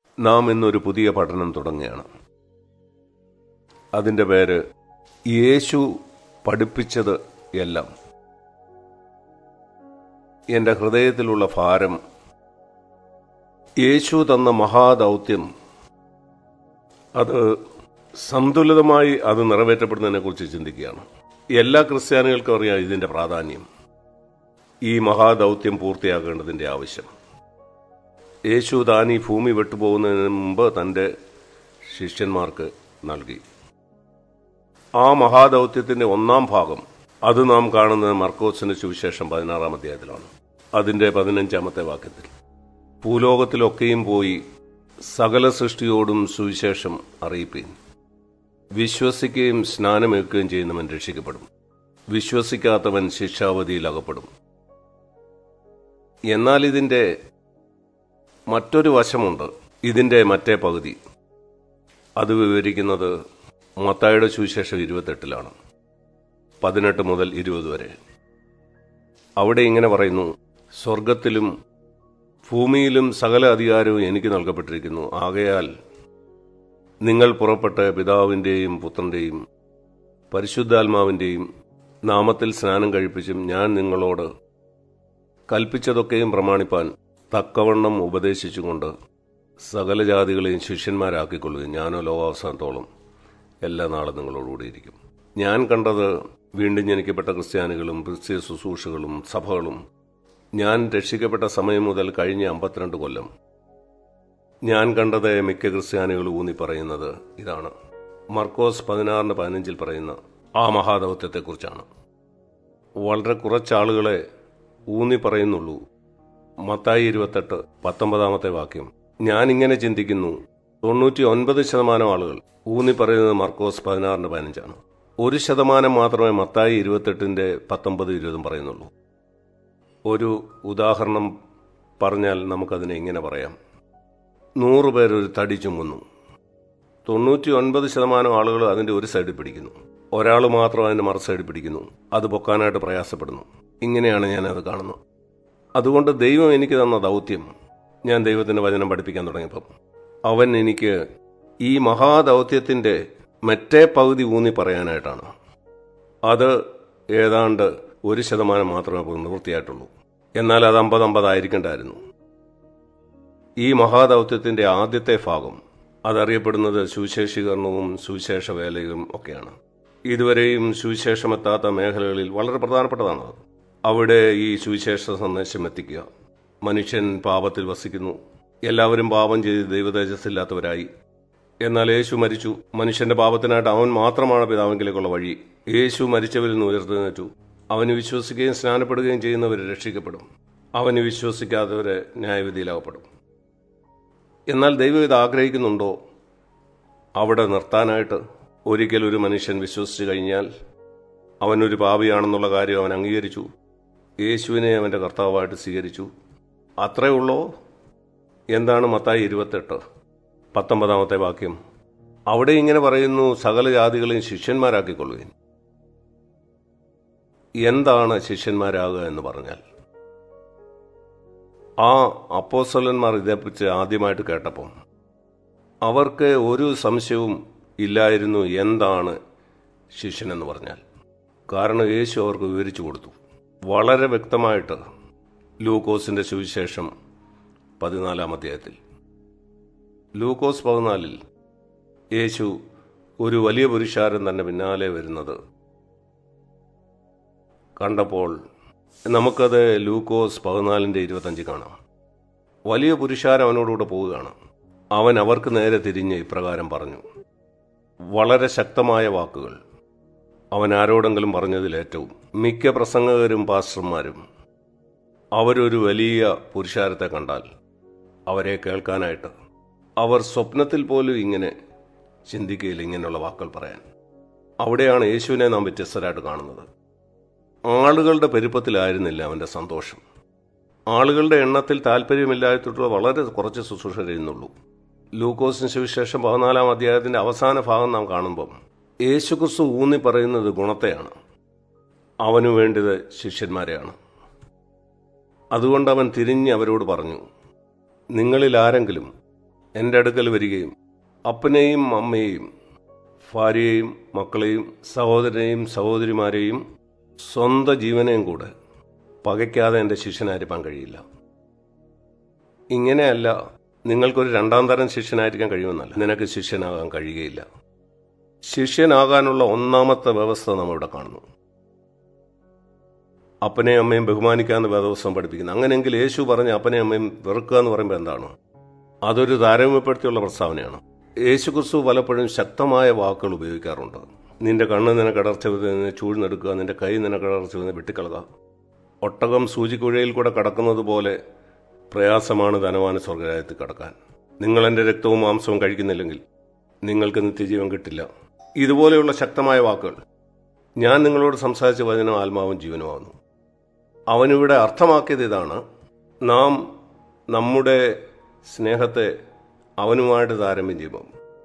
നാം ഇന്നൊരു പുതിയ പഠനം തുടങ്ങുകയാണ് അതിൻ്റെ പേര് യേശു പഠിപ്പിച്ചത് എല്ലാം എൻ്റെ ഹൃദയത്തിലുള്ള ഭാരം യേശു തന്ന മഹാദൗത്യം അത് സന്തുലിതമായി അത് നിറവേറ്റപ്പെടുന്നതിനെ കുറിച്ച് ചിന്തിക്കുകയാണ് എല്ലാ ക്രിസ്ത്യാനികൾക്കും അറിയാം ഇതിന്റെ പ്രാധാന്യം ഈ മഹാദൗത്യം പൂർത്തിയാക്കേണ്ടതിന്റെ ആവശ്യം യേശു താൻ ഈ ഭൂമി വിട്ടുപോകുന്നതിന് മുമ്പ് തന്റെ ശിഷ്യന്മാർക്ക് നൽകി ആ മഹാദൗത്യത്തിന്റെ ഒന്നാം ഭാഗം അത് നാം കാണുന്നത് മർക്കോസിന് സുവിശേഷം പതിനാറാം അധ്യായത്തിലാണ് അതിന്റെ പതിനഞ്ചാമത്തെ വാക്യത്തിൽ ഭൂലോകത്തിലൊക്കെയും പോയി സകല സൃഷ്ടിയോടും സുവിശേഷം അറിയിപ്പീൻ വിശ്വസിക്കുകയും സ്നാനമേൽക്കുകയും ചെയ്യുന്നവൻ രക്ഷിക്കപ്പെടും വിശ്വസിക്കാത്തവൻ ശിക്ഷാവധിയിൽ അകപ്പെടും എന്നാൽ ഇതിന്റെ മറ്റൊരു വശമുണ്ട് ഇതിന്റെ മറ്റേ പകുതി അത് വിവരിക്കുന്നത് മത്തായുടെ സുവിശേഷം ഇരുപത്തെട്ടിലാണ് പതിനെട്ട് മുതൽ ഇരുപത് വരെ അവിടെ ഇങ്ങനെ പറയുന്നു സ്വർഗത്തിലും ഭൂമിയിലും സകല അധികാരവും എനിക്ക് നൽകപ്പെട്ടിരിക്കുന്നു ആകയാൽ നിങ്ങൾ പുറപ്പെട്ട് പിതാവിൻ്റെയും പുത്രൻ്റെയും പരിശുദ്ധാത്മാവിൻ്റെയും നാമത്തിൽ സ്നാനം കഴിപ്പിച്ചും ഞാൻ നിങ്ങളോട് കൽപ്പിച്ചതൊക്കെയും പ്രമാണിപ്പാൻ തക്കവണ്ണം ഉപദേശിച്ചുകൊണ്ട് സകല ജാതികളെയും ശിഷ്യന്മാരാക്കിക്കൊള്ളുകയും ഞാനോ ലോകാവസാനത്തോളം എല്ലാ നാളും നിങ്ങളോടുകൂടി ഇരിക്കും ഞാൻ കണ്ടത് വീണ്ടും ജനിക്കപ്പെട്ട ക്രിസ്ത്യാനികളും ക്രിസ്ത്യ ശുശ്രൂഷകളും സഭകളും ഞാൻ രക്ഷിക്കപ്പെട്ട സമയം മുതൽ കഴിഞ്ഞ അമ്പത്തിരണ്ട് കൊല്ലം ഞാൻ കണ്ടത് മിക്ക ക്രിസ്ത്യാനികളും ഊന്നി പറയുന്നത് ഇതാണ് മർക്കോസ് പതിനാറിന് പതിനഞ്ചിൽ പറയുന്ന ആ മഹാദൗത്യത്തെക്കുറിച്ചാണ് വളരെ കുറച്ചാളുകളെ ഊന്നി പറയുന്നുള്ളൂ മത്തായി ഇരുപത്തെട്ട് പത്തൊമ്പതാമത്തെ വാക്യം ഞാൻ ഇങ്ങനെ ചിന്തിക്കുന്നു തൊണ്ണൂറ്റി ഒൻപത് ശതമാനം ആളുകൾ ഊന്നി പറയുന്നത് മർക്കോസ് പതിനാറിന് പതിനഞ്ചാണ് ഒരു ശതമാനം മാത്രമേ മത്തായി ഇരുപത്തെട്ടിന്റെ പത്തൊമ്പത് ഇരുപതും പറയുന്നുള്ളൂ ഒരു ഉദാഹരണം പറഞ്ഞാൽ നമുക്കതിനെ ഇങ്ങനെ പറയാം നൂറ് പേരൊരു തടി ചുമന്നു തൊണ്ണൂറ്റി ഒൻപത് ശതമാനം ആളുകൾ അതിന്റെ ഒരു സൈഡിൽ പിടിക്കുന്നു ഒരാൾ മാത്രം അതിന്റെ മറു സൈഡിൽ പിടിക്കുന്നു അത് പൊക്കാനായിട്ട് പ്രയാസപ്പെടുന്നു ഇങ്ങനെയാണ് ഞാൻ അത് കാണുന്നത് അതുകൊണ്ട് ദൈവം എനിക്ക് തന്ന ദൗത്യം ഞാൻ ദൈവത്തിന്റെ വചനം പഠിപ്പിക്കാൻ തുടങ്ങിയപ്പം അവൻ എനിക്ക് ഈ മഹാദൗത്യത്തിന്റെ മറ്റേ പകുതി ഊന്നി പറയാനായിട്ടാണ് അത് ഏതാണ്ട് ഒരു ശതമാനം മാത്രമേ ഇപ്പോൾ നിവൃത്തിയായിട്ടുള്ളൂ എന്നാൽ അത് അമ്പത് അമ്പതായിരിക്കണ്ടായിരുന്നു ഈ മഹാദൗത്യത്തിന്റെ ആദ്യത്തെ ഭാഗം അതറിയപ്പെടുന്നത് സുവിശേഷീകരണവും സുവിശേഷ വേലയും ഒക്കെയാണ് ഇതുവരെയും സുവിശേഷമെത്താത്ത മേഖലകളിൽ വളരെ പ്രധാനപ്പെട്ടതാണ് അത് അവിടെ ഈ സുവിശേഷ സന്ദേശം എത്തിക്കുക മനുഷ്യൻ പാപത്തിൽ വസിക്കുന്നു എല്ലാവരും പാപം ചെയ്ത് ദൈവതേജസ്സില്ലാത്തവരായി എന്നാൽ യേശു മരിച്ചു മനുഷ്യന്റെ പാപത്തിനായിട്ട് അവൻ മാത്രമാണ് പിതാവെങ്കിലേക്കുള്ള വഴി യേശു മരിച്ചവരിൽ നിന്ന് ഉയർത്തുന്നേറ്റു അവന് വിശ്വസിക്കുകയും സ്നാനപ്പെടുകയും ചെയ്യുന്നവർ രക്ഷിക്കപ്പെടും അവന് വിശ്വസിക്കാത്തവരെ ന്യായവിധിയിലാകപ്പെടും എന്നാൽ ദൈവം ഇത് ആഗ്രഹിക്കുന്നുണ്ടോ അവിടെ നിർത്താനായിട്ട് ഒരിക്കൽ ഒരു മനുഷ്യൻ വിശ്വസിച്ചു കഴിഞ്ഞാൽ അവനൊരു പാപിയാണെന്നുള്ള കാര്യം അവൻ അംഗീകരിച്ചു യേശുവിനെ അവൻ്റെ കർത്താവായിട്ട് സ്വീകരിച്ചു അത്രേ ഉള്ളോ എന്താണ് മത്തായി ഇരുപത്തെട്ട് പത്തൊമ്പതാമത്തെ വാക്യം അവിടെ ഇങ്ങനെ പറയുന്നു സകല ജാതികളെയും ശിഷ്യന്മാരാക്കിക്കൊള്ളുകയും എന്താണ് ശിഷ്യന്മാരാകുക എന്ന് പറഞ്ഞാൽ ആ അപ്പോസ്തലന്മാർ ഇതേപ്പറ്റി ആദ്യമായിട്ട് കേട്ടപ്പം അവർക്ക് ഒരു സംശയവും ഇല്ലായിരുന്നു എന്താണ് ശിഷ്യനെന്ന് പറഞ്ഞാൽ കാരണം യേശു അവർക്ക് വിവരിച്ചു കൊടുത്തു വളരെ വ്യക്തമായിട്ട് ലൂക്കോസിന്റെ സുവിശേഷം പതിനാലാം അധ്യായത്തിൽ ലൂക്കോസ് പതിനാലിൽ യേശു ഒരു വലിയ പുരുഷാരൻ തന്നെ പിന്നാലെ വരുന്നത് കണ്ടപ്പോൾ നമുക്കത് ലൂക്കോസ് പതിനാലിൻ്റെ ഇരുപത്തഞ്ച് കാണാം വലിയ പുരുഷാരം അവനോടുകൂടെ പോവുകയാണ് അവൻ അവർക്ക് നേരെ തിരിഞ്ഞ് ഇപ്രകാരം പറഞ്ഞു വളരെ ശക്തമായ വാക്കുകൾ അവൻ ആരോടെങ്കിലും പറഞ്ഞതിൽ ഏറ്റവും മിക്ക പ്രസംഗകരും പാസ്റ്റർമാരും അവരൊരു വലിയ പുരുഷാരത്തെ കണ്ടാൽ അവരെ കേൾക്കാനായിട്ട് അവർ സ്വപ്നത്തിൽ പോലും ഇങ്ങനെ ചിന്തിക്കുകയില്ല ഇങ്ങനെയുള്ള വാക്കുകൾ പറയാൻ അവിടെയാണ് യേശുവിനെ നാം വ്യത്യസ്തരായിട്ട് കാണുന്നത് ആളുകളുടെ പെരുപ്പത്തിലായിരുന്നില്ല അവന്റെ സന്തോഷം ആളുകളുടെ എണ്ണത്തിൽ താല്പര്യമില്ലായിട്ടുള്ള വളരെ കുറച്ച് ശുശ്രൂഷ ചെയ്യുന്നുള്ളൂ ലൂക്കോസിന് സുവിശേഷം പതിനാലാം അധ്യായത്തിന്റെ അവസാന ഭാഗം നാം കാണുമ്പം യേശുക്രിസ്തു ഊന്നി പറയുന്നത് ഗുണത്തെയാണ് അവനു വേണ്ടത് ശിഷ്യന്മാരെയാണ് അതുകൊണ്ട് അവൻ തിരിഞ്ഞ് അവരോട് പറഞ്ഞു നിങ്ങളിൽ ആരെങ്കിലും എൻ്റെ അടുക്കൽ വരികയും അപ്പനെയും അമ്മയെയും ഭാര്യയെയും മക്കളെയും സഹോദരനെയും സഹോദരിമാരെയും സ്വന്തം ജീവനെയും കൂടെ പകയ്ക്കാതെ എൻ്റെ ശിഷ്യനായിരിക്കാൻ കഴിയില്ല ഇങ്ങനെയല്ല നിങ്ങൾക്കൊരു രണ്ടാം തരം ശിഷ്യനായിരിക്കാൻ കഴിയുമെന്നല്ല നിനക്ക് ശിഷ്യനാകാൻ കഴിയുകയില്ല ശിഷ്യനാകാനുള്ള ഒന്നാമത്തെ വ്യവസ്ഥ നമ്മൾ ഇവിടെ കാണുന്നു അപ്പനെയും അമ്മയും ബഹുമാനിക്കാന്ന് വേദവസ്വം പഠിപ്പിക്കുന്നു അങ്ങനെയെങ്കിൽ യേശു പറഞ്ഞ അപ്പനെയും അമ്മയും വെറുക്കുക എന്ന് പറയുമ്പോൾ എന്താണ് അതൊരു താരതമ്യപ്പെടുത്തിയുള്ള പ്രസ്താവനയാണ് യേശു ക്രിസ്തു പലപ്പോഴും ശക്തമായ വാക്കുകൾ ഉപയോഗിക്കാറുണ്ട് നിന്റെ കണ്ണ് നിനക്ക് അടർച്ച വരുന്നതിനെ ചൂഴ്ന്നെടുക്കുക നിന്റെ കൈ നിനക്ക് അടർച്ച വരുന്നത് വെട്ടിക്കളക ഒട്ടകം സൂചിക്കുഴയിൽ കൂടെ കടക്കുന്നത് പോലെ പ്രയാസമാണ് ധനവാന സ്വർഗരാജ്യത്തിൽ കടക്കാൻ നിങ്ങൾ എൻ്റെ രക്തവും മാംസവും കഴിക്കുന്നില്ലെങ്കിൽ നിങ്ങൾക്ക് നിത്യജീവൻ കിട്ടില്ല ഇതുപോലെയുള്ള ശക്തമായ വാക്കുകൾ ഞാൻ നിങ്ങളോട് സംസാരിച്ച വചനം ആത്മാവും ജീവനുമാകുന്നു അവനിവിടെ അർത്ഥമാക്കിയത് ഇതാണ് നാം നമ്മുടെ സ്നേഹത്തെ അവനുമായിട്ട് താരതമ്യം ചെയ്യുമ്പോൾ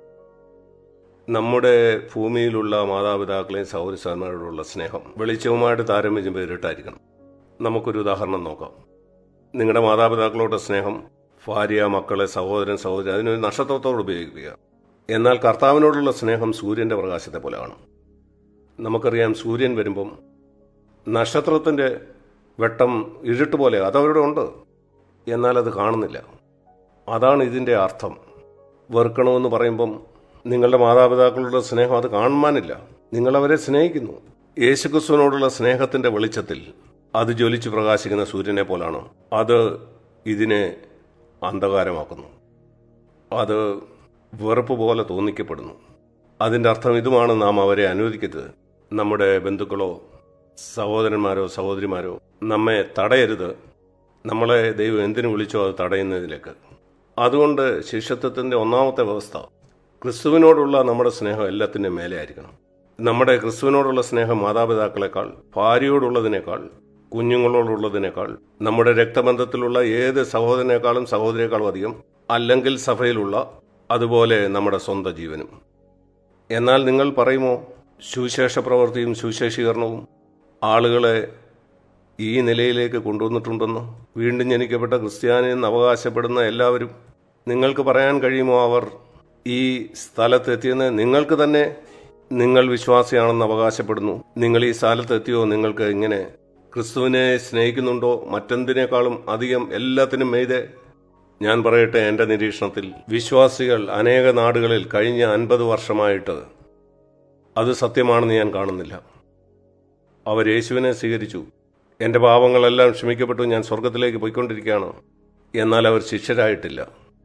നമ്മുടെ ഭൂമിയിലുള്ള മാതാപിതാക്കളെയും സഹോദരന്മാരോടുള്ള സ്നേഹം വെളിച്ചവുമായിട്ട് താരതമ്യം ചെയ്യുമ്പോൾ ഇരുട്ടായിരിക്കണം നമുക്കൊരു ഉദാഹരണം നോക്കാം നിങ്ങളുടെ മാതാപിതാക്കളോട് സ്നേഹം ഭാര്യ മക്കളെ സഹോദരൻ സഹോദരൻ അതിനൊരു നക്ഷത്രത്തോട് ഉപയോഗിക്കുക എന്നാൽ കർത്താവിനോടുള്ള സ്നേഹം സൂര്യന്റെ പ്രകാശത്തെ പോലെയാണ് നമുക്കറിയാം സൂര്യൻ വരുമ്പം നക്ഷത്രത്തിന്റെ വെട്ടം ഇരുട്ട് പോലെ അതവരുടെ ഉണ്ട് എന്നാൽ അത് കാണുന്നില്ല അതാണ് ഇതിന്റെ അർത്ഥം വെറുക്കണമെന്ന് പറയുമ്പം നിങ്ങളുടെ മാതാപിതാക്കളുടെ സ്നേഹം അത് കാണുവാനില്ല നിങ്ങൾ അവരെ സ്നേഹിക്കുന്നു യേശുക്രിസ്തുവിനോടുള്ള സ്നേഹത്തിന്റെ വെളിച്ചത്തിൽ അത് ജ്വലിച്ച് പ്രകാശിക്കുന്ന സൂര്യനെ പോലാണ് അത് ഇതിനെ അന്ധകാരമാക്കുന്നു അത് വെറുപ്പ് പോലെ തോന്നിക്കപ്പെടുന്നു അതിന്റെ അർത്ഥം ഇതുമാണ് നാം അവരെ അനുവദിക്കരുത് നമ്മുടെ ബന്ധുക്കളോ സഹോദരന്മാരോ സഹോദരിമാരോ നമ്മെ തടയരുത് നമ്മളെ ദൈവം എന്തിനു വിളിച്ചോ അത് തടയുന്നതിലേക്ക് അതുകൊണ്ട് ശിഷ്യത്വത്തിന്റെ ഒന്നാമത്തെ വ്യവസ്ഥ ക്രിസ്തുവിനോടുള്ള നമ്മുടെ സ്നേഹം എല്ലാത്തിൻ്റെയും മേലെ ആയിരിക്കണം നമ്മുടെ ക്രിസ്തുവിനോടുള്ള സ്നേഹം മാതാപിതാക്കളെക്കാൾ ഭാര്യയോടുള്ളതിനേക്കാൾ കുഞ്ഞുങ്ങളോടുള്ളതിനേക്കാൾ നമ്മുടെ രക്തബന്ധത്തിലുള്ള ഏത് സഹോദരനേക്കാളും സഹോദരിയേക്കാളും അധികം അല്ലെങ്കിൽ സഭയിലുള്ള അതുപോലെ നമ്മുടെ സ്വന്തം ജീവനും എന്നാൽ നിങ്ങൾ പറയുമോ സുവിശേഷ പ്രവൃത്തിയും സുവിശേഷീകരണവും ആളുകളെ ഈ നിലയിലേക്ക് കൊണ്ടുവന്നിട്ടുണ്ടെന്ന് വീണ്ടും ജനിക്കപ്പെട്ട ക്രിസ്ത്യാനിയെന്ന് അവകാശപ്പെടുന്ന എല്ലാവരും നിങ്ങൾക്ക് പറയാൻ കഴിയുമോ അവർ ഈ സ്ഥലത്തെത്തിയെന്ന് നിങ്ങൾക്ക് തന്നെ നിങ്ങൾ വിശ്വാസിയാണെന്ന് അവകാശപ്പെടുന്നു നിങ്ങൾ ഈ സ്ഥലത്തെത്തിയോ നിങ്ങൾക്ക് ഇങ്ങനെ ക്രിസ്തുവിനെ സ്നേഹിക്കുന്നുണ്ടോ മറ്റെന്തിനേക്കാളും അധികം എല്ലാത്തിനും മെയ്തെ ഞാൻ പറയട്ടെ എന്റെ നിരീക്ഷണത്തിൽ വിശ്വാസികൾ അനേക നാടുകളിൽ കഴിഞ്ഞ അൻപത് വർഷമായിട്ട് അത് സത്യമാണെന്ന് ഞാൻ കാണുന്നില്ല അവർ യേശുവിനെ സ്വീകരിച്ചു എന്റെ പാപങ്ങളെല്ലാം ക്ഷമിക്കപ്പെട്ടു ഞാൻ സ്വർഗത്തിലേക്ക് പോയിക്കൊണ്ടിരിക്കുകയാണ് എന്നാൽ അവർ ശിഷ്യരായിട്ടില്ല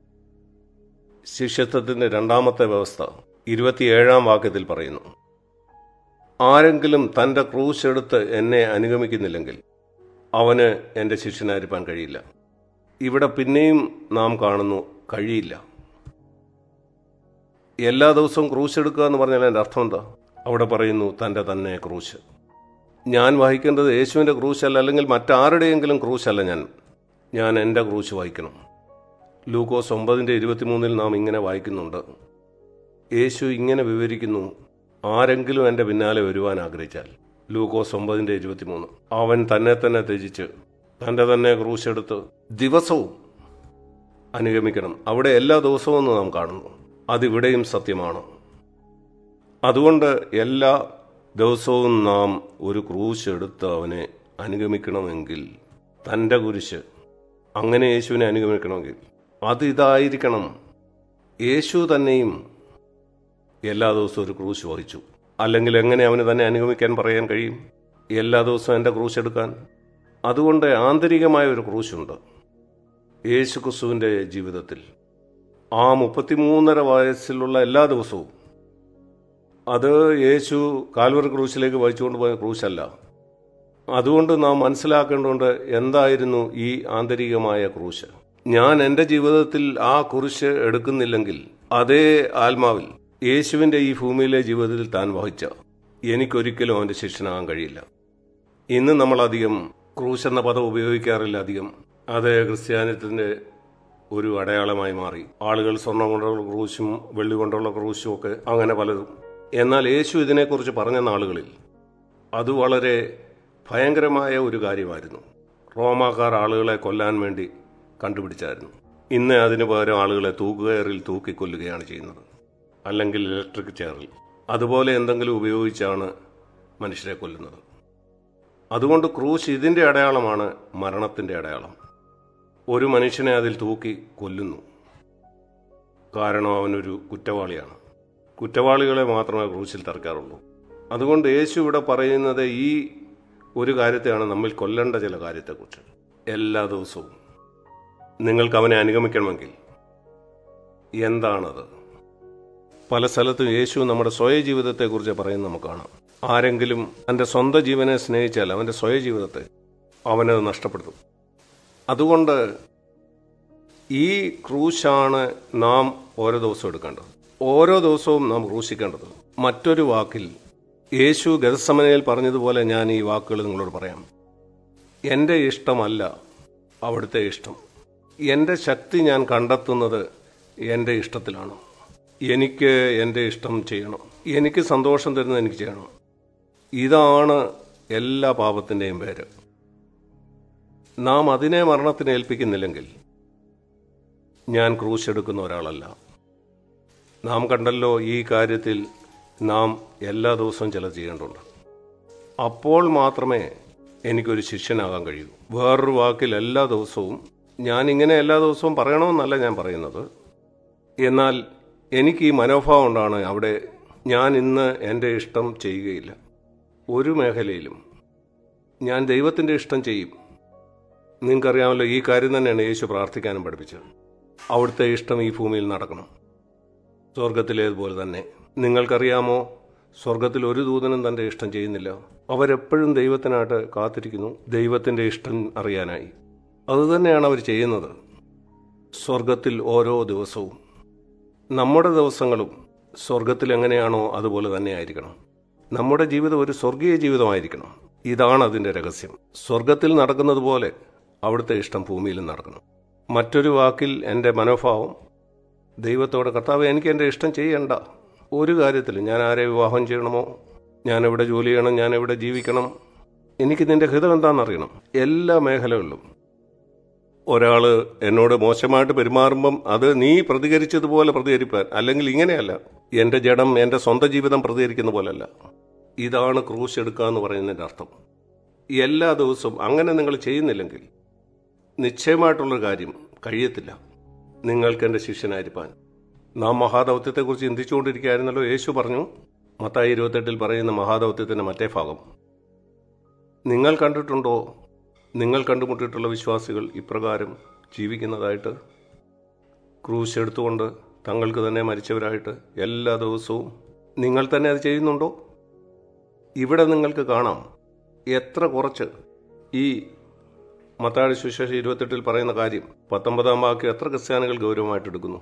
ശിഷ്യത്വത്തിന്റെ രണ്ടാമത്തെ വ്യവസ്ഥ ഇരുപത്തിയേഴാം വാക്യത്തിൽ പറയുന്നു ആരെങ്കിലും തന്റെ ക്രൂശ് എടുത്ത് എന്നെ അനുഗമിക്കുന്നില്ലെങ്കിൽ അവന് എന്റെ ശിഷ്യനായിരിക്കാൻ കഴിയില്ല ഇവിടെ പിന്നെയും നാം കാണുന്നു കഴിയില്ല എല്ലാ ദിവസവും ക്രൂശ് എടുക്കുക എന്ന് പറഞ്ഞാൽ എൻ്റെ അർത്ഥം എന്താ അവിടെ പറയുന്നു തൻ്റെ തന്നെ ക്രൂശ് ഞാൻ വഹിക്കേണ്ടത് യേശുവിൻ്റെ ക്രൂശല്ല അല്ലെങ്കിൽ മറ്റാരുടെയെങ്കിലും ക്രൂശല്ല ഞാൻ ഞാൻ എൻ്റെ ക്രൂശ് വഹിക്കണം ലൂക്കോസ് ഒമ്പതിൻ്റെ ഇരുപത്തിമൂന്നിൽ നാം ഇങ്ങനെ വായിക്കുന്നുണ്ട് യേശു ഇങ്ങനെ വിവരിക്കുന്നു ആരെങ്കിലും എൻ്റെ പിന്നാലെ വരുവാൻ ആഗ്രഹിച്ചാൽ ലൂക്കോസ് ഒമ്പതിൻ്റെ ഇരുപത്തിമൂന്ന് അവൻ തന്നെ തന്നെ ത്യജിച്ച് തൻ്റെ തന്നെ ക്രൂശെടുത്ത് ദിവസവും അനുഗമിക്കണം അവിടെ എല്ലാ ദിവസവും എന്ന് നാം കാണുന്നു അതിവിടെയും സത്യമാണ് അതുകൊണ്ട് എല്ലാ ദിവസവും നാം ഒരു ക്രൂശ് എടുത്ത് അവനെ അനുഗമിക്കണമെങ്കിൽ തൻ്റെ കുരിശ് അങ്ങനെ യേശുവിനെ അനുഗമിക്കണമെങ്കിൽ അത് ഇതായിരിക്കണം യേശു തന്നെയും എല്ലാ ദിവസവും ഒരു ക്രൂശ് വഹിച്ചു അല്ലെങ്കിൽ എങ്ങനെ അവന് തന്നെ അനുഗമിക്കാൻ പറയാൻ കഴിയും എല്ലാ ദിവസവും എൻ്റെ ക്രൂശ് എടുക്കാൻ അതുകൊണ്ട് ആന്തരികമായ ഒരു ക്രൂശുണ്ട് യേശു ക്രിസ്തുവിൻ്റെ ജീവിതത്തിൽ ആ മുപ്പത്തിമൂന്നര വയസ്സിലുള്ള എല്ലാ ദിവസവും അത് യേശു കാൽവർ ക്രൂശിലേക്ക് വഹിച്ചുകൊണ്ട് പോയ ക്രൂശല്ല അതുകൊണ്ട് നാം മനസ്സിലാക്കേണ്ടതുണ്ട് എന്തായിരുന്നു ഈ ആന്തരികമായ ക്രൂശ് ഞാൻ എൻ്റെ ജീവിതത്തിൽ ആ കുരിശ് എടുക്കുന്നില്ലെങ്കിൽ അതേ ആത്മാവിൽ യേശുവിൻ്റെ ഈ ഭൂമിയിലെ ജീവിതത്തിൽ താൻ വഹിച്ച എനിക്കൊരിക്കലും അവൻ്റെ ശിഷ്യനാകാൻ കഴിയില്ല ഇന്ന് നമ്മളധികം ക്രൂശ് എന്ന പദം ഉപയോഗിക്കാറില്ല അധികം അത് ക്രിസ്ത്യാനിത്വത്തിന്റെ ഒരു അടയാളമായി മാറി ആളുകൾ സ്വർണം കൊണ്ടുള്ള ക്രൂശും വെള്ളി കൊണ്ടുള്ള ക്രൂശും ഒക്കെ അങ്ങനെ പലതും എന്നാൽ യേശു ഇതിനെക്കുറിച്ച് പറഞ്ഞ നാളുകളിൽ അത് വളരെ ഭയങ്കരമായ ഒരു കാര്യമായിരുന്നു റോമാക്കാർ ആളുകളെ കൊല്ലാൻ വേണ്ടി കണ്ടുപിടിച്ചായിരുന്നു ഇന്ന് അതിനു പകരം ആളുകളെ തൂക്കുകയറിൽ തൂക്കിക്കൊല്ലുകയാണ് ചെയ്യുന്നത് അല്ലെങ്കിൽ ഇലക്ട്രിക് ചെയറിൽ അതുപോലെ എന്തെങ്കിലും ഉപയോഗിച്ചാണ് മനുഷ്യരെ കൊല്ലുന്നത് അതുകൊണ്ട് ക്രൂശ് ഇതിൻ്റെ അടയാളമാണ് മരണത്തിൻ്റെ അടയാളം ഒരു മനുഷ്യനെ അതിൽ തൂക്കി കൊല്ലുന്നു കാരണം അവനൊരു കുറ്റവാളിയാണ് കുറ്റവാളികളെ മാത്രമേ ക്രൂശിൽ തറക്കാറുള്ളൂ അതുകൊണ്ട് യേശു ഇവിടെ പറയുന്നത് ഈ ഒരു കാര്യത്തെയാണ് നമ്മൾ കൊല്ലേണ്ട ചില കാര്യത്തെക്കുറിച്ച് എല്ലാ ദിവസവും നിങ്ങൾക്ക് അവനെ അനുഗമിക്കണമെങ്കിൽ എന്താണത് പല സ്ഥലത്തും യേശു നമ്മുടെ സ്വയ ജീവിതത്തെക്കുറിച്ച് പറയുന്നത് നമുക്ക് കാണാം ആരെങ്കിലും തൻ്റെ സ്വന്തം ജീവനെ സ്നേഹിച്ചാൽ അവൻ്റെ സ്വയ ജീവിതത്തെ അവനത് നഷ്ടപ്പെടുത്തും അതുകൊണ്ട് ഈ ക്രൂശാണ് നാം ഓരോ ദിവസവും എടുക്കേണ്ടത് ഓരോ ദിവസവും നാം ക്രൂശിക്കേണ്ടത് മറ്റൊരു വാക്കിൽ യേശു ഗതസമനയിൽ പറഞ്ഞതുപോലെ ഞാൻ ഈ വാക്കുകൾ നിങ്ങളോട് പറയാം എൻ്റെ ഇഷ്ടമല്ല അവിടുത്തെ ഇഷ്ടം എൻ്റെ ശക്തി ഞാൻ കണ്ടെത്തുന്നത് എൻ്റെ ഇഷ്ടത്തിലാണ് എനിക്ക് എൻ്റെ ഇഷ്ടം ചെയ്യണം എനിക്ക് സന്തോഷം തരുന്നത് എനിക്ക് ചെയ്യണം ഇതാണ് എല്ലാ പാപത്തിൻ്റെയും പേര് നാം അതിനെ മരണത്തിന് ഏൽപ്പിക്കുന്നില്ലെങ്കിൽ ഞാൻ ക്രൂശ് എടുക്കുന്ന ഒരാളല്ല നാം കണ്ടല്ലോ ഈ കാര്യത്തിൽ നാം എല്ലാ ദിവസവും ചില ചെയ്യേണ്ടതുണ്ട് അപ്പോൾ മാത്രമേ എനിക്കൊരു ശിഷ്യനാകാൻ കഴിയൂ വേറൊരു വാക്കിൽ എല്ലാ ദിവസവും ഞാൻ ഇങ്ങനെ എല്ലാ ദിവസവും പറയണമെന്നല്ല ഞാൻ പറയുന്നത് എന്നാൽ എനിക്ക് ഈ മനോഭാവം കൊണ്ടാണ് അവിടെ ഞാൻ ഇന്ന് എൻ്റെ ഇഷ്ടം ചെയ്യുകയില്ല ഒരു മേഖലയിലും ഞാൻ ദൈവത്തിൻ്റെ ഇഷ്ടം ചെയ്യും നിങ്ങൾക്കറിയാമല്ലോ ഈ കാര്യം തന്നെയാണ് യേശു പ്രാർത്ഥിക്കാനും പഠിപ്പിച്ചത് അവിടുത്തെ ഇഷ്ടം ഈ ഭൂമിയിൽ നടക്കണം സ്വർഗത്തിലേതുപോലെ തന്നെ നിങ്ങൾക്കറിയാമോ സ്വർഗത്തിൽ ഒരു ദൂതനും തൻ്റെ ഇഷ്ടം ചെയ്യുന്നില്ല അവരെപ്പോഴും ദൈവത്തിനായിട്ട് കാത്തിരിക്കുന്നു ദൈവത്തിൻ്റെ ഇഷ്ടം അറിയാനായി അതുതന്നെയാണ് അവർ ചെയ്യുന്നത് സ്വർഗത്തിൽ ഓരോ ദിവസവും നമ്മുടെ ദിവസങ്ങളും സ്വർഗത്തിൽ എങ്ങനെയാണോ അതുപോലെ തന്നെ ആയിരിക്കണം നമ്മുടെ ജീവിതം ഒരു സ്വർഗീയ ജീവിതമായിരിക്കണം ഇതാണ് അതിൻ്റെ രഹസ്യം സ്വർഗത്തിൽ നടക്കുന്നത് പോലെ അവിടുത്തെ ഇഷ്ടം ഭൂമിയിലും നടക്കണം മറ്റൊരു വാക്കിൽ എൻ്റെ മനോഭാവം ദൈവത്തോടെ കർത്താവ് എനിക്ക് എൻ്റെ ഇഷ്ടം ചെയ്യണ്ട ഒരു കാര്യത്തിലും ഞാൻ ആരെ വിവാഹം ചെയ്യണമോ ഞാൻ എവിടെ ജോലി ചെയ്യണം ഞാൻ എവിടെ ജീവിക്കണം എനിക്ക് നിന്റെ ഹിതം എന്താണെന്നറിയണം എല്ലാ മേഖലകളിലും ഒരാൾ എന്നോട് മോശമായിട്ട് പെരുമാറുമ്പം അത് നീ പ്രതികരിച്ചതുപോലെ പ്രതികരിപ്പാൻ അല്ലെങ്കിൽ ഇങ്ങനെയല്ല എൻ്റെ ജഡം എൻ്റെ സ്വന്തം ജീവിതം പ്രതികരിക്കുന്ന പോലല്ല ഇതാണ് ക്രൂശ് എടുക്കുക എന്ന് പറയുന്നതിൻ്റെ അർത്ഥം എല്ലാ ദിവസവും അങ്ങനെ നിങ്ങൾ ചെയ്യുന്നില്ലെങ്കിൽ നിശ്ചയമായിട്ടുള്ളൊരു കാര്യം കഴിയത്തില്ല നിങ്ങൾക്ക് എൻ്റെ ശിഷ്യനായിരിക്കാൻ നാം മഹാദൗത്യത്തെക്കുറിച്ച് ചിന്തിച്ചുകൊണ്ടിരിക്കുകയായിരുന്നല്ലോ യേശു പറഞ്ഞു മത്തായി ഇരുപത്തെട്ടിൽ പറയുന്ന മഹാദൗത്യത്തിൻ്റെ മറ്റേ ഭാഗം നിങ്ങൾ കണ്ടിട്ടുണ്ടോ നിങ്ങൾ കണ്ടുമുട്ടിയിട്ടുള്ള വിശ്വാസികൾ ഇപ്രകാരം ജീവിക്കുന്നതായിട്ട് ക്രൂശ് എടുത്തുകൊണ്ട് തങ്ങൾക്ക് തന്നെ മരിച്ചവരായിട്ട് എല്ലാ ദിവസവും നിങ്ങൾ തന്നെ അത് ചെയ്യുന്നുണ്ടോ ഇവിടെ നിങ്ങൾക്ക് കാണാം എത്ര കുറച്ച് ഈ മത്താഴ സുശേഷ ഇരുപത്തെട്ടിൽ പറയുന്ന കാര്യം പത്തൊമ്പതാം വാക്യം എത്ര ക്രിസ്ത്യാനികൾ ഗൗരവമായിട്ട് എടുക്കുന്നു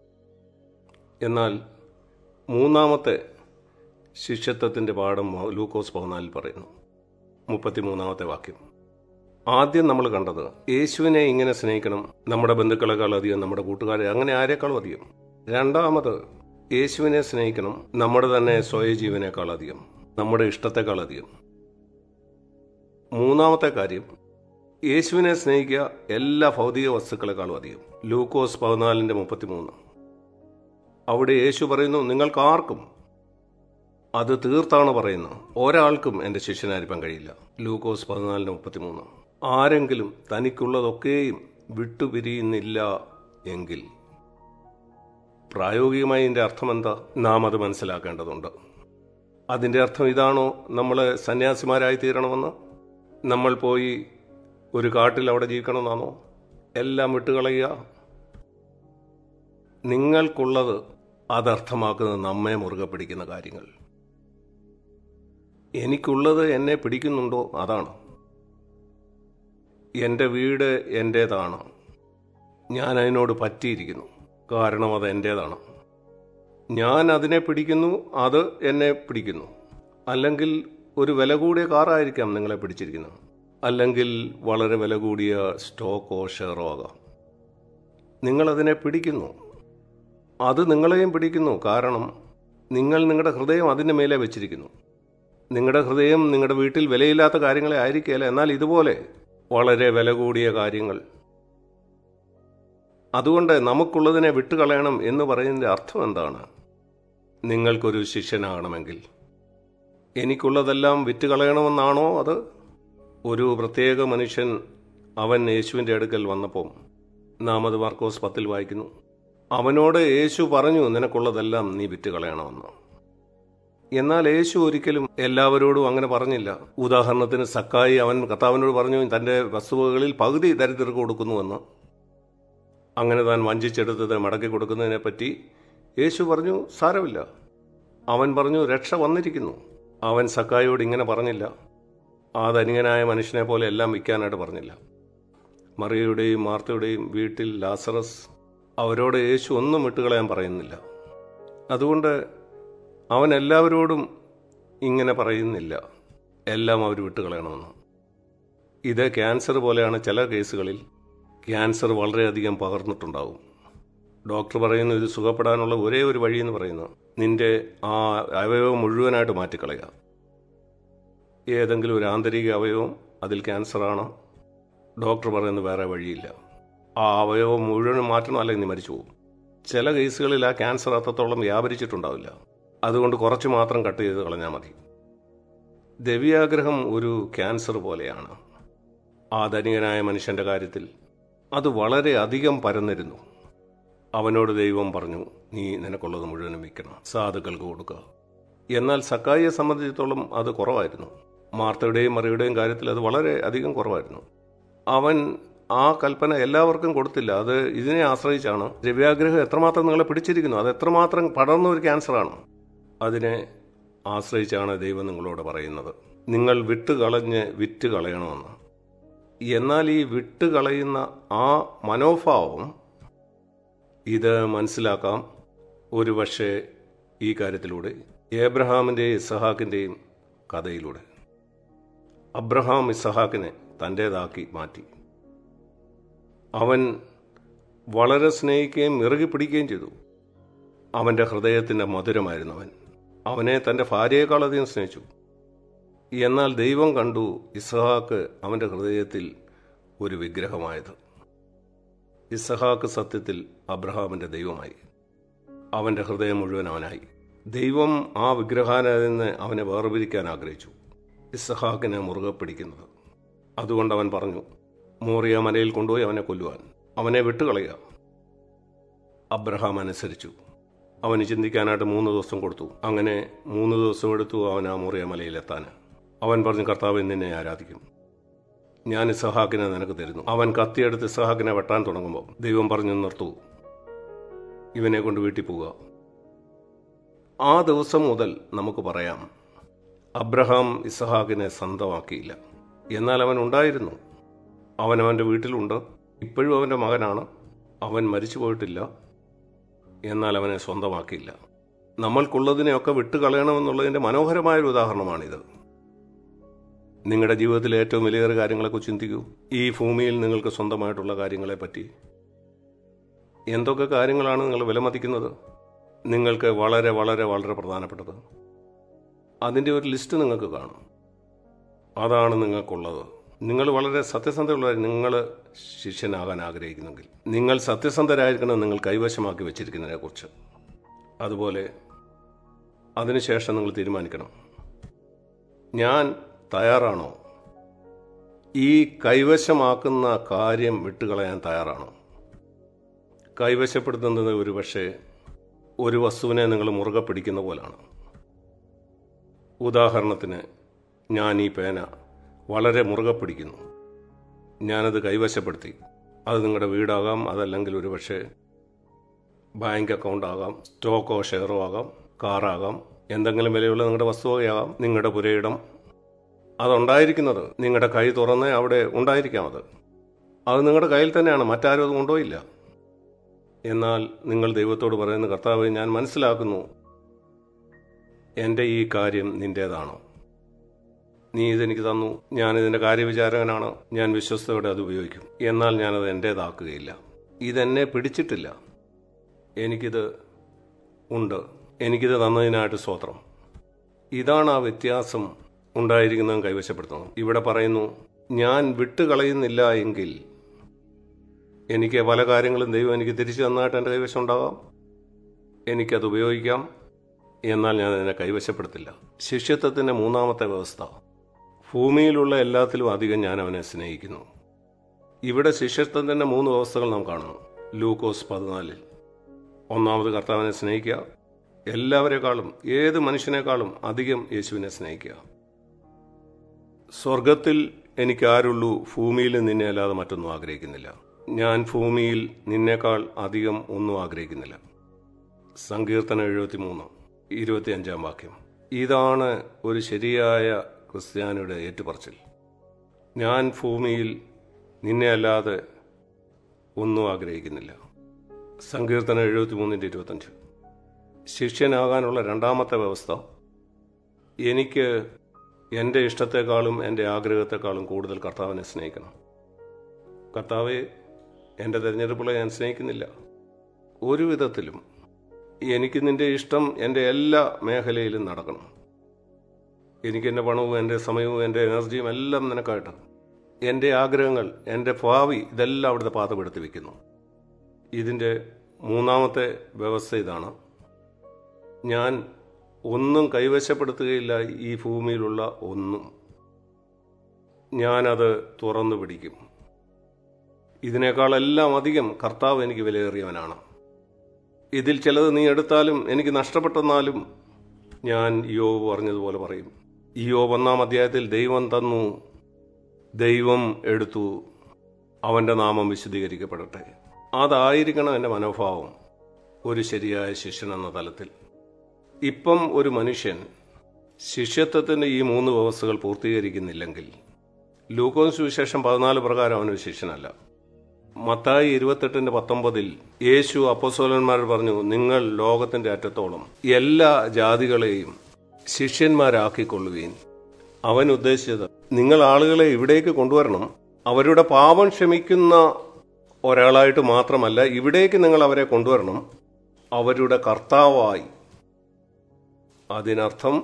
എന്നാൽ മൂന്നാമത്തെ ശിഷ്യത്വത്തിൻ്റെ പാഠം ലൂക്കോസ് പതിനാലിൽ പറയുന്നു മുപ്പത്തിമൂന്നാമത്തെ വാക്യം ആദ്യം നമ്മൾ കണ്ടത് യേശുവിനെ ഇങ്ങനെ സ്നേഹിക്കണം നമ്മുടെ ബന്ധുക്കളെക്കാൾ അധികം നമ്മുടെ കൂട്ടുകാരെ അങ്ങനെ ആരെക്കാളും അധികം രണ്ടാമത് യേശുവിനെ സ്നേഹിക്കണം നമ്മുടെ തന്നെ സ്വയജീവനേക്കാൾ അധികം നമ്മുടെ ഇഷ്ടത്തെക്കാൾ അധികം മൂന്നാമത്തെ കാര്യം യേശുവിനെ സ്നേഹിക്കുക എല്ലാ ഭൗതിക വസ്തുക്കളെക്കാളും അധികം ലൂക്കോസ് പതിനാലിൻ്റെ മുപ്പത്തിമൂന്ന് അവിടെ യേശു പറയുന്നു നിങ്ങൾക്കാർക്കും അത് തീർത്താണ് പറയുന്നത് ഒരാൾക്കും എൻ്റെ ശിഷ്യനായിരിക്കാൻ കഴിയില്ല ലൂക്കോസ് പതിനാലിന് മുപ്പത്തിമൂന്ന് ആരെങ്കിലും തനിക്കുള്ളതൊക്കെയും വിട്ടുപിരിയുന്നില്ല എങ്കിൽ പ്രായോഗികമായി ഇതിൻ്റെ അർത്ഥം എന്താ നാം അത് മനസ്സിലാക്കേണ്ടതുണ്ട് അതിൻ്റെ അർത്ഥം ഇതാണോ നമ്മൾ സന്യാസിമാരായി തീരണമെന്ന് നമ്മൾ പോയി ഒരു കാട്ടിൽ അവിടെ ജീവിക്കണമെന്നാണോ എല്ലാം വിട്ടുകളയുക നിങ്ങൾക്കുള്ളത് അതർത്ഥമാക്കുന്നത് നമ്മെ മുറുകെ പിടിക്കുന്ന കാര്യങ്ങൾ എനിക്കുള്ളത് എന്നെ പിടിക്കുന്നുണ്ടോ അതാണ് എൻ്റെ വീട് എൻ്റേതാണ് ഞാൻ അതിനോട് പറ്റിയിരിക്കുന്നു കാരണം അത് എൻ്റേതാണ് ഞാൻ അതിനെ പിടിക്കുന്നു അത് എന്നെ പിടിക്കുന്നു അല്ലെങ്കിൽ ഒരു വില കൂടിയ കാറായിരിക്കാം നിങ്ങളെ പിടിച്ചിരിക്കുന്നത് അല്ലെങ്കിൽ വളരെ വില കൂടിയ സ്റ്റോക്കോ ഷെയറോ ആകാം നിങ്ങളതിനെ പിടിക്കുന്നു അത് നിങ്ങളെയും പിടിക്കുന്നു കാരണം നിങ്ങൾ നിങ്ങളുടെ ഹൃദയം അതിൻ്റെ മേലെ വെച്ചിരിക്കുന്നു നിങ്ങളുടെ ഹൃദയം നിങ്ങളുടെ വീട്ടിൽ വിലയില്ലാത്ത കാര്യങ്ങളെ ആയിരിക്കുകയല്ല എന്നാൽ ഇതുപോലെ വളരെ വില കൂടിയ കാര്യങ്ങൾ അതുകൊണ്ട് നമുക്കുള്ളതിനെ വിട്ടുകളയണം എന്ന് പറയുന്നതിൻ്റെ അർത്ഥം എന്താണ് നിങ്ങൾക്കൊരു ശിഷ്യനാകണമെങ്കിൽ എനിക്കുള്ളതെല്ലാം വിറ്റുകളയണമെന്നാണോ അത് ഒരു പ്രത്യേക മനുഷ്യൻ അവൻ യേശുവിൻ്റെ അടുക്കൽ വന്നപ്പോൾ നാം അത് മാർക്കോസ് പത്തിൽ വായിക്കുന്നു അവനോട് യേശു പറഞ്ഞു നിനക്കുള്ളതെല്ലാം നീ വിറ്റുകളയണമെന്ന് എന്നാൽ യേശു ഒരിക്കലും എല്ലാവരോടും അങ്ങനെ പറഞ്ഞില്ല ഉദാഹരണത്തിന് സക്കായി അവൻ കർത്താവിനോട് പറഞ്ഞു തന്റെ വസ്തുവകളിൽ പകുതി ദരിദ്രർക്ക് കൊടുക്കുന്നുവെന്ന് അങ്ങനെ താൻ വഞ്ചിച്ചെടുത്തത് മടക്കി കൊടുക്കുന്നതിനെ പറ്റി യേശു പറഞ്ഞു സാരമില്ല അവൻ പറഞ്ഞു രക്ഷ വന്നിരിക്കുന്നു അവൻ സക്കായിയോട് ഇങ്ങനെ പറഞ്ഞില്ല ആ ധനികനായ മനുഷ്യനെ പോലെ എല്ലാം വിൽക്കാനായിട്ട് പറഞ്ഞില്ല മറിയയുടെയും മാർത്തയുടെയും വീട്ടിൽ ലാസറസ് അവരോട് യേശു ഒന്നും വിട്ടുകളയാൻ പറയുന്നില്ല അതുകൊണ്ട് അവൻ എല്ലാവരോടും ഇങ്ങനെ പറയുന്നില്ല എല്ലാം അവർ വിട്ടുകളയണമെന്ന് ഇത് ക്യാൻസർ പോലെയാണ് ചില കേസുകളിൽ ക്യാൻസർ വളരെയധികം പകർന്നിട്ടുണ്ടാവും ഡോക്ടർ പറയുന്നു ഇത് സുഖപ്പെടാനുള്ള ഒരേ ഒരു വഴി എന്ന് പറയുന്നു നിന്റെ ആ അവയവം മുഴുവനായിട്ട് മാറ്റിക്കളയുക ഏതെങ്കിലും ഒരു ആന്തരിക അവയവം അതിൽ ക്യാൻസറാണ് ഡോക്ടർ പറയുന്നത് വേറെ വഴിയില്ല ആ അവയവം മുഴുവനും മാറ്റണം അല്ലെങ്കിൽ നീ മരിച്ചു പോകും ചില കേസുകളിൽ ആ ക്യാൻസർ അത്രത്തോളം വ്യാപരിച്ചിട്ടുണ്ടാവില്ല അതുകൊണ്ട് കുറച്ച് മാത്രം കട്ട് ചെയ്ത് കളഞ്ഞാൽ മതി ദവ്യാഗ്രഹം ഒരു ക്യാൻസർ പോലെയാണ് ആ ധനികനായ മനുഷ്യന്റെ കാര്യത്തിൽ അത് വളരെ അധികം പരന്നിരുന്നു അവനോട് ദൈവം പറഞ്ഞു നീ നിനക്കുള്ളത് മുഴുവനും വിൽക്കണം സാധുക്കൾക്ക് കൊടുക്കുക എന്നാൽ സക്കായിയെ സംബന്ധിച്ചിടത്തോളം അത് കുറവായിരുന്നു മാർത്തയുടെയും മറിയുടെയും കാര്യത്തിൽ അത് വളരെ അധികം കുറവായിരുന്നു അവൻ ആ കൽപ്പന എല്ലാവർക്കും കൊടുത്തില്ല അത് ഇതിനെ ആശ്രയിച്ചാണ് ദ്രവ്യാഗ്രഹം എത്രമാത്രം നിങ്ങളെ പിടിച്ചിരിക്കുന്നു അത് എത്രമാത്രം പടർന്ന ഒരു ക്യാൻസറാണ് അതിനെ ആശ്രയിച്ചാണ് ദൈവം നിങ്ങളോട് പറയുന്നത് നിങ്ങൾ വിട്ടുകളഞ്ഞ് വിറ്റ് കളയണമെന്ന് എന്നാൽ ഈ വിട്ടുകളയുന്ന ആ മനോഭാവം ഇത് മനസ്സിലാക്കാം ഒരുപക്ഷെ ഈ കാര്യത്തിലൂടെ ഏബ്രഹാമിൻ്റെയും ഇസഹാക്കിൻ്റെയും കഥയിലൂടെ അബ്രഹാം ഇസഹാക്കിനെ തൻ്റേതാക്കി മാറ്റി അവൻ വളരെ സ്നേഹിക്കുകയും ഇറുകി പിടിക്കുകയും ചെയ്തു അവൻ്റെ ഹൃദയത്തിൻ്റെ മധുരമായിരുന്നു അവൻ അവനെ തൻ്റെ ഭാര്യയെക്കാളധികം സ്നേഹിച്ചു എന്നാൽ ദൈവം കണ്ടു ഇസഹാക്ക് അവൻ്റെ ഹൃദയത്തിൽ ഒരു വിഗ്രഹമായത് ഇസഹാക്ക് സത്യത്തിൽ അബ്രഹാമിൻ്റെ ദൈവമായി അവൻ്റെ ഹൃദയം മുഴുവൻ അവനായി ദൈവം ആ വിഗ്രഹാനയിൽ നിന്ന് അവനെ വേർപിരിക്കാൻ ആഗ്രഹിച്ചു ഇസഹാക്കിനെ മുറുകെ പിടിക്കുന്നത് അതുകൊണ്ട് അവൻ പറഞ്ഞു മോറിയ മലയിൽ കൊണ്ടുപോയി അവനെ കൊല്ലുവാൻ അവനെ വിട്ടുകളയുക അബ്രഹാം അനുസരിച്ചു അവന് ചിന്തിക്കാനായിട്ട് മൂന്ന് ദിവസം കൊടുത്തു അങ്ങനെ മൂന്ന് ദിവസം എടുത്തു അവൻ ആ മോറിയ മലയിലെത്താൻ അവൻ പറഞ്ഞു കർത്താവ് നിന്നെ ആരാധിക്കും ഞാൻ ഇസഹാക്കിനെ നിനക്ക് തരുന്നു അവൻ കത്തിയെടുത്ത് ഇസഹാക്കിനെ വെട്ടാൻ തുടങ്ങുമ്പോൾ ദൈവം പറഞ്ഞു നിർത്തൂ ഇവനെ കൊണ്ട് വീട്ടിൽ പോവുക ആ ദിവസം മുതൽ നമുക്ക് പറയാം അബ്രഹാം ഇസഹാക്കിനെ സ്വന്തമാക്കിയില്ല എന്നാൽ അവൻ ഉണ്ടായിരുന്നു അവൻ അവൻ്റെ വീട്ടിലുണ്ട് ഇപ്പോഴും അവൻ്റെ മകനാണ് അവൻ മരിച്ചു പോയിട്ടില്ല എന്നാൽ അവനെ സ്വന്തമാക്കിയില്ല നമ്മൾക്കുള്ളതിനെയൊക്കെ വിട്ടുകളയണമെന്നുള്ളതിൻ്റെ മനോഹരമായൊരു ഉദാഹരണമാണിത് നിങ്ങളുടെ ജീവിതത്തിലെ ഏറ്റവും വലിയൊരു കാര്യങ്ങളെക്കുറിച്ച് ചിന്തിക്കൂ ഈ ഭൂമിയിൽ നിങ്ങൾക്ക് സ്വന്തമായിട്ടുള്ള കാര്യങ്ങളെ പറ്റി എന്തൊക്കെ കാര്യങ്ങളാണ് നിങ്ങൾ വിലമതിക്കുന്നത് നിങ്ങൾക്ക് വളരെ വളരെ വളരെ പ്രധാനപ്പെട്ടത് അതിൻ്റെ ഒരു ലിസ്റ്റ് നിങ്ങൾക്ക് കാണും അതാണ് നിങ്ങൾക്കുള്ളത് നിങ്ങൾ വളരെ സത്യസന്ധമുള്ളവർ നിങ്ങൾ ശിഷ്യനാകാൻ ആഗ്രഹിക്കുന്നെങ്കിൽ നിങ്ങൾ സത്യസന്ധരായിരിക്കണം നിങ്ങൾ കൈവശമാക്കി വെച്ചിരിക്കുന്നതിനെ കുറിച്ച് അതുപോലെ അതിനുശേഷം നിങ്ങൾ തീരുമാനിക്കണം ഞാൻ തയ്യാറാണോ ഈ കൈവശമാക്കുന്ന കാര്യം വിട്ടുകളയാൻ തയ്യാറാണോ കൈവശപ്പെടുത്തുന്നത് ഒരു പക്ഷേ ഒരു വസ്തുവിനെ നിങ്ങൾ മുറുകെ പിടിക്കുന്ന പോലാണ് ഉദാഹരണത്തിന് ഞാൻ ഈ പേന വളരെ മുറുകെ പിടിക്കുന്നു ഞാനത് കൈവശപ്പെടുത്തി അത് നിങ്ങളുടെ വീടാകാം അതല്ലെങ്കിൽ ഒരു പക്ഷേ ബാങ്ക് അക്കൗണ്ട് ആകാം സ്റ്റോക്കോ ഷെയറോ ആകാം കാറാകാം എന്തെങ്കിലും വിലയുള്ള നിങ്ങളുടെ വസ്തുവകയാകാം നിങ്ങളുടെ പുരയിടം അതുണ്ടായിരിക്കുന്നത് നിങ്ങളുടെ കൈ തുറന്ന് അവിടെ ഉണ്ടായിരിക്കാം അത് അത് നിങ്ങളുടെ കയ്യിൽ തന്നെയാണ് മറ്റാരും അത് കൊണ്ടുപോയില്ല എന്നാൽ നിങ്ങൾ ദൈവത്തോട് പറയുന്ന കർത്താവ് ഞാൻ മനസ്സിലാക്കുന്നു എൻ്റെ ഈ കാര്യം നിന്റേതാണോ നീ ഇതെനിക്ക് തന്നു ഞാൻ ഇതിൻ്റെ കാര്യവിചാരകനാണ് ഞാൻ വിശ്വസ്തയോടെ അത് ഉപയോഗിക്കും എന്നാൽ ഞാനത് എൻ്റേതാക്കുകയില്ല ഇതെന്നെ പിടിച്ചിട്ടില്ല എനിക്കിത് ഉണ്ട് എനിക്കിത് തന്നതിനായിട്ട് സ്വത്രം ഇതാണ് ആ വ്യത്യാസം ഉണ്ടായിരിക്കുന്നതും കൈവശപ്പെടുത്തുന്നത് ഇവിടെ പറയുന്നു ഞാൻ വിട്ടുകളയുന്നില്ല എങ്കിൽ എനിക്ക് പല കാര്യങ്ങളും ദൈവം എനിക്ക് തിരിച്ചു തന്നതായിട്ട് എൻ്റെ കൈവശം ഉണ്ടാകാം എനിക്കത് ഉപയോഗിക്കാം എന്നാൽ ഞാൻ അതിനെ കൈവശപ്പെടുത്തില്ല ശിഷ്യത്വത്തിൻ്റെ മൂന്നാമത്തെ വ്യവസ്ഥ ഭൂമിയിലുള്ള എല്ലാത്തിലും അധികം ഞാൻ അവനെ സ്നേഹിക്കുന്നു ഇവിടെ ശിഷ്യത്വത്തിൻ്റെ മൂന്ന് വ്യവസ്ഥകൾ നാം കാണുന്നു ലൂക്കോസ് പതിനാലിൽ ഒന്നാമത് കർത്താവിനെ സ്നേഹിക്കുക എല്ലാവരെക്കാളും ഏത് മനുഷ്യനേക്കാളും അധികം യേശുവിനെ സ്നേഹിക്കുക സ്വർഗത്തിൽ എനിക്ക് ആരുള്ളൂ ഭൂമിയിൽ നിന്നെ അല്ലാതെ മറ്റൊന്നും ആഗ്രഹിക്കുന്നില്ല ഞാൻ ഭൂമിയിൽ നിന്നേക്കാൾ അധികം ഒന്നും ആഗ്രഹിക്കുന്നില്ല സങ്കീർത്തനം എഴുപത്തി മൂന്ന് ഇരുപത്തി അഞ്ചാം വാക്യം ഇതാണ് ഒരു ശരിയായ ക്രിസ്ത്യാനിയുടെ ഏറ്റുപറച്ചിൽ ഞാൻ ഭൂമിയിൽ നിന്നെ അല്ലാതെ ഒന്നും ആഗ്രഹിക്കുന്നില്ല സങ്കീർത്തനം എഴുപത്തി മൂന്നിൻ്റെ ഇരുപത്തഞ്ച് ശിഷ്യനാകാനുള്ള രണ്ടാമത്തെ വ്യവസ്ഥ എനിക്ക് എൻ്റെ ഇഷ്ടത്തെക്കാളും എൻ്റെ ആഗ്രഹത്തെക്കാളും കൂടുതൽ കർത്താവിനെ സ്നേഹിക്കണം കർത്താവെ എൻ്റെ തിരഞ്ഞെടുപ്പുകളെ ഞാൻ സ്നേഹിക്കുന്നില്ല ഒരു വിധത്തിലും എനിക്ക് നിന്റെ ഇഷ്ടം എൻ്റെ എല്ലാ മേഖലയിലും നടക്കണം എനിക്ക് എൻ്റെ പണവും എൻ്റെ സമയവും എൻ്റെ എനർജിയും എല്ലാം നിനക്കായിട്ട് എൻ്റെ ആഗ്രഹങ്ങൾ എൻ്റെ ഭാവി ഇതെല്ലാം അവിടുത്തെ പാതപ്പെടുത്തി വയ്ക്കുന്നു ഇതിൻ്റെ മൂന്നാമത്തെ വ്യവസ്ഥ ഇതാണ് ഞാൻ ഒന്നും കൈവശപ്പെടുത്തുകയില്ല ഈ ഭൂമിയിലുള്ള ഒന്നും ഞാനത് തുറന്നു പിടിക്കും ഇതിനേക്കാളെല്ലാം അധികം കർത്താവ് എനിക്ക് വിലയേറിയവനാണ് ഇതിൽ ചിലത് നീ എടുത്താലും എനിക്ക് നഷ്ടപ്പെട്ടെന്നാലും ഞാൻ യോവ് പറഞ്ഞതുപോലെ പറയും ഈ യോവ് ഒന്നാം അധ്യായത്തിൽ ദൈവം തന്നു ദൈവം എടുത്തു അവൻ്റെ നാമം വിശദീകരിക്കപ്പെടട്ടെ അതായിരിക്കണം എൻ്റെ മനോഭാവം ഒരു ശരിയായ ശിഷ്യൻ എന്ന തലത്തിൽ ഇപ്പം ഒരു മനുഷ്യൻ ശിഷ്യത്വത്തിൻ്റെ ഈ മൂന്ന് വ്യവസ്ഥകൾ പൂർത്തീകരിക്കുന്നില്ലെങ്കിൽ ലൂക്കോൻ സുവിശേഷം പതിനാല് പ്രകാരം അവനൊരു ശിഷ്യനല്ല മത്തായി ഇരുപത്തെട്ടിന്റെ പത്തൊമ്പതിൽ യേശു അപ്പോസോലന്മാർ പറഞ്ഞു നിങ്ങൾ ലോകത്തിന്റെ അറ്റത്തോളം എല്ലാ ജാതികളെയും ശിഷ്യന്മാരാക്കിക്കൊള്ളുകയും അവൻ ഉദ്ദേശിച്ചത് നിങ്ങൾ ആളുകളെ ഇവിടേക്ക് കൊണ്ടുവരണം അവരുടെ പാപം ക്ഷമിക്കുന്ന ഒരാളായിട്ട് മാത്രമല്ല ഇവിടേക്ക് നിങ്ങൾ അവരെ കൊണ്ടുവരണം അവരുടെ കർത്താവായി അതിനർത്ഥം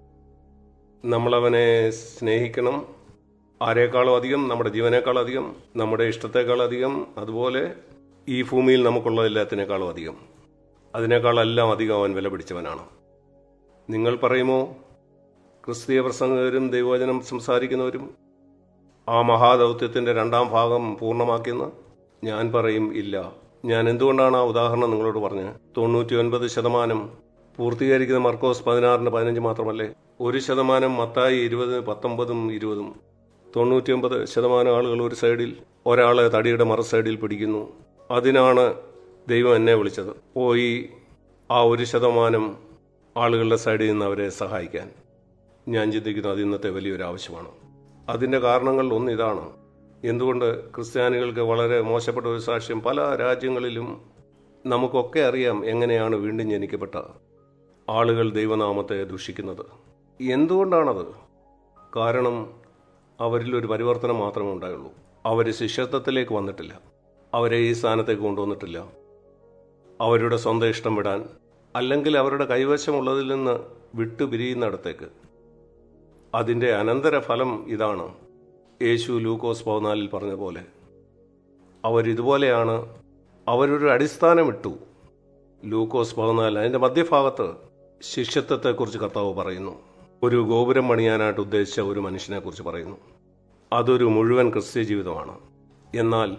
നമ്മളവനെ സ്നേഹിക്കണം ആരേക്കാളും അധികം നമ്മുടെ ജീവനേക്കാളും അധികം നമ്മുടെ ഇഷ്ടത്തെക്കാളും അധികം അതുപോലെ ഈ ഭൂമിയിൽ നമുക്കുള്ള എല്ലാത്തിനേക്കാളും അധികം അതിനേക്കാളെല്ലാം അധികം അവൻ വില പിടിച്ചവനാണ് നിങ്ങൾ പറയുമോ ക്രിസ്തീയ പ്രസംഗകരും ദൈവവചനം സംസാരിക്കുന്നവരും ആ മഹാദൗത്യത്തിന്റെ രണ്ടാം ഭാഗം പൂർണ്ണമാക്കിയെന്ന് ഞാൻ പറയും ഇല്ല ഞാൻ എന്തുകൊണ്ടാണ് ആ ഉദാഹരണം നിങ്ങളോട് പറഞ്ഞത് തൊണ്ണൂറ്റി ഒൻപത് ശതമാനം പൂർത്തീകരിക്കുന്ന മർക്കോസ് പതിനാറിന് പതിനഞ്ച് മാത്രമല്ലേ ഒരു ശതമാനം മത്തായി ഇരുപത് പത്തൊമ്പതും ഇരുപതും തൊണ്ണൂറ്റിയൊമ്പത് ശതമാനം ആളുകൾ ഒരു സൈഡിൽ ഒരാളെ തടിയുടെ മറു സൈഡിൽ പിടിക്കുന്നു അതിനാണ് ദൈവം എന്നെ വിളിച്ചത് പോയി ആ ഒരു ശതമാനം ആളുകളുടെ സൈഡിൽ നിന്ന് അവരെ സഹായിക്കാൻ ഞാൻ ചിന്തിക്കുന്നു അത് ഇന്നത്തെ വലിയൊരു ആവശ്യമാണ് അതിൻ്റെ കാരണങ്ങൾ ഒന്ന് ഇതാണ് എന്തുകൊണ്ട് ക്രിസ്ത്യാനികൾക്ക് വളരെ മോശപ്പെട്ട ഒരു സാക്ഷ്യം പല രാജ്യങ്ങളിലും നമുക്കൊക്കെ അറിയാം എങ്ങനെയാണ് വീണ്ടും ജനിക്കപ്പെട്ട ആളുകൾ ദൈവനാമത്തെ ദുഷിക്കുന്നത് എന്തുകൊണ്ടാണത് കാരണം അവരിൽ ഒരു പരിവർത്തനം മാത്രമേ ഉണ്ടായുള്ളൂ അവർ ശിഷ്യത്വത്തിലേക്ക് വന്നിട്ടില്ല അവരെ ഈ സ്ഥാനത്തേക്ക് കൊണ്ടുവന്നിട്ടില്ല അവരുടെ സ്വന്തം ഇഷ്ടം വിടാൻ അല്ലെങ്കിൽ അവരുടെ കൈവശമുള്ളതിൽ നിന്ന് വിട്ടുപിരിയുന്നിടത്തേക്ക് അതിൻ്റെ അനന്തരഫലം ഇതാണ് യേശു ലൂക്കോസ് പതിനാലിൽ പറഞ്ഞ പോലെ അവരിതുപോലെയാണ് അവരൊരു അടിസ്ഥാനം ഇട്ടു ലൂക്കോസ് പതിനാല് അതിൻ്റെ മധ്യഭാഗത്ത് ശിഷ്യത്വത്തെക്കുറിച്ച് കർത്താവ് പറയുന്നു ഒരു ഗോപുരം പണിയാനായിട്ട് ഉദ്ദേശിച്ച ഒരു മനുഷ്യനെക്കുറിച്ച് പറയുന്നു അതൊരു മുഴുവൻ ക്രിസ്ത്യ ജീവിതമാണ് എന്നാൽ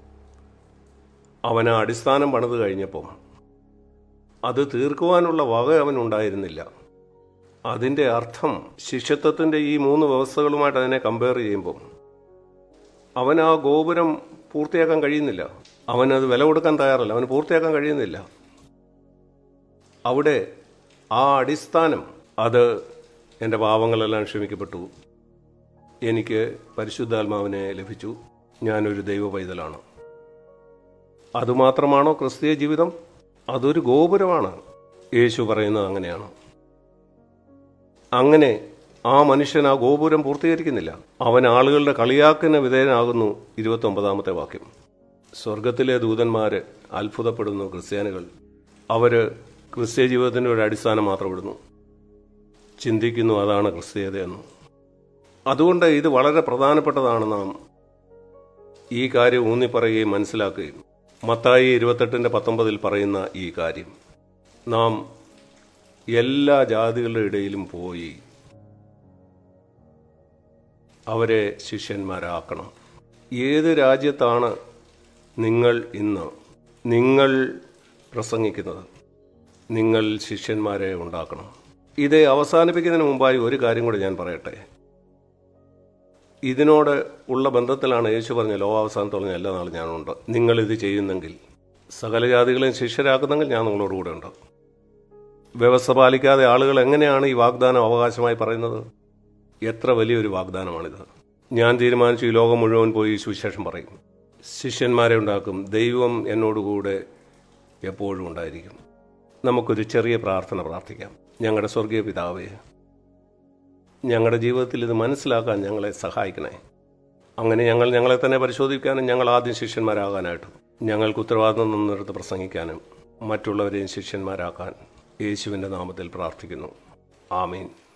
അവൻ ആ അടിസ്ഥാനം പണിത് കഴിഞ്ഞപ്പോൾ അത് തീർക്കുവാനുള്ള വക അവനുണ്ടായിരുന്നില്ല അതിൻ്റെ അർത്ഥം ശിഷ്യത്വത്തിൻ്റെ ഈ മൂന്ന് വ്യവസ്ഥകളുമായിട്ട് അതിനെ കമ്പയർ ചെയ്യുമ്പോൾ അവൻ ആ ഗോപുരം പൂർത്തിയാക്കാൻ കഴിയുന്നില്ല അവനത് വില കൊടുക്കാൻ തയ്യാറല്ല അവന് പൂർത്തിയാക്കാൻ കഴിയുന്നില്ല അവിടെ ആ അടിസ്ഥാനം അത് എൻ്റെ പാവങ്ങളെല്ലാം ക്ഷമിക്കപ്പെട്ടു എനിക്ക് പരിശുദ്ധാത്മാവിനെ ലഭിച്ചു ഞാനൊരു ദൈവ പൈതലാണ് അതുമാത്രമാണോ ക്രിസ്തീയ ജീവിതം അതൊരു ഗോപുരമാണ് യേശു പറയുന്നത് അങ്ങനെയാണ് അങ്ങനെ ആ മനുഷ്യൻ ആ ഗോപുരം പൂർത്തീകരിക്കുന്നില്ല അവൻ ആളുകളുടെ കളിയാക്കിന് വിധേയനാകുന്നു ഇരുപത്തി ഒമ്പതാമത്തെ വാക്യം സ്വർഗത്തിലെ ദൂതന്മാര് അത്ഭുതപ്പെടുന്നു ക്രിസ്ത്യാനികൾ അവര് ക്രിസ്ത്യ ജീവിതത്തിന്റെ ഒരു അടിസ്ഥാനം മാത്രം ഇടുന്നു ചിന്തിക്കുന്നു അതാണ് ക്രിസ്തീയതയെന്ന് അതുകൊണ്ട് ഇത് വളരെ പ്രധാനപ്പെട്ടതാണ് നാം ഈ കാര്യം ഊന്നി പറയുകയും മനസ്സിലാക്കുകയും മത്തായി ഇരുപത്തെട്ടിൻ്റെ പത്തൊമ്പതിൽ പറയുന്ന ഈ കാര്യം നാം എല്ലാ ജാതികളുടെ ഇടയിലും പോയി അവരെ ശിഷ്യന്മാരാക്കണം ഏത് രാജ്യത്താണ് നിങ്ങൾ ഇന്ന് നിങ്ങൾ പ്രസംഗിക്കുന്നത് നിങ്ങൾ ശിഷ്യന്മാരെ ഉണ്ടാക്കണം ഇത് അവസാനിപ്പിക്കുന്നതിന് മുമ്പായി ഒരു കാര്യം കൂടി ഞാൻ പറയട്ടെ ഇതിനോട് ഉള്ള ബന്ധത്തിലാണ് യേശു പറഞ്ഞ ലോകാവസാനത്തോളം എല്ലാ നാളും ഞാനുണ്ട് നിങ്ങൾ ഇത് ചെയ്യുന്നെങ്കിൽ സകല ജാതികളെയും ശിഷ്യരാക്കുന്നെങ്കിൽ ഞാൻ നിങ്ങളോട് കൂടെ ഉണ്ട് വ്യവസ്ഥ പാലിക്കാതെ ആളുകൾ എങ്ങനെയാണ് ഈ വാഗ്ദാനം അവകാശമായി പറയുന്നത് എത്ര വലിയൊരു വാഗ്ദാനമാണിത് ഞാൻ തീരുമാനിച്ചു ഈ ലോകം മുഴുവൻ പോയി സുവിശേഷം പറയും ശിഷ്യന്മാരെ ഉണ്ടാക്കും ദൈവം എന്നോടുകൂടെ എപ്പോഴും ഉണ്ടായിരിക്കും നമുക്കൊരു ചെറിയ പ്രാർത്ഥന പ്രാർത്ഥിക്കാം ഞങ്ങളുടെ സ്വർഗീയ പിതാവേ ഞങ്ങളുടെ ജീവിതത്തിൽ ഇത് മനസ്സിലാക്കാൻ ഞങ്ങളെ സഹായിക്കണേ അങ്ങനെ ഞങ്ങൾ ഞങ്ങളെ തന്നെ പരിശോധിക്കാനും ഞങ്ങൾ ആദ്യം ശിഷ്യന്മാരാകാനായിട്ടും ഞങ്ങൾക്ക് ഉത്തരവാദിത്വം നിന്നെടുത്ത് പ്രസംഗിക്കാനും മറ്റുള്ളവരെയും ശിഷ്യന്മാരാക്കാൻ യേശുവിൻ്റെ നാമത്തിൽ പ്രാർത്ഥിക്കുന്നു ആമീൻ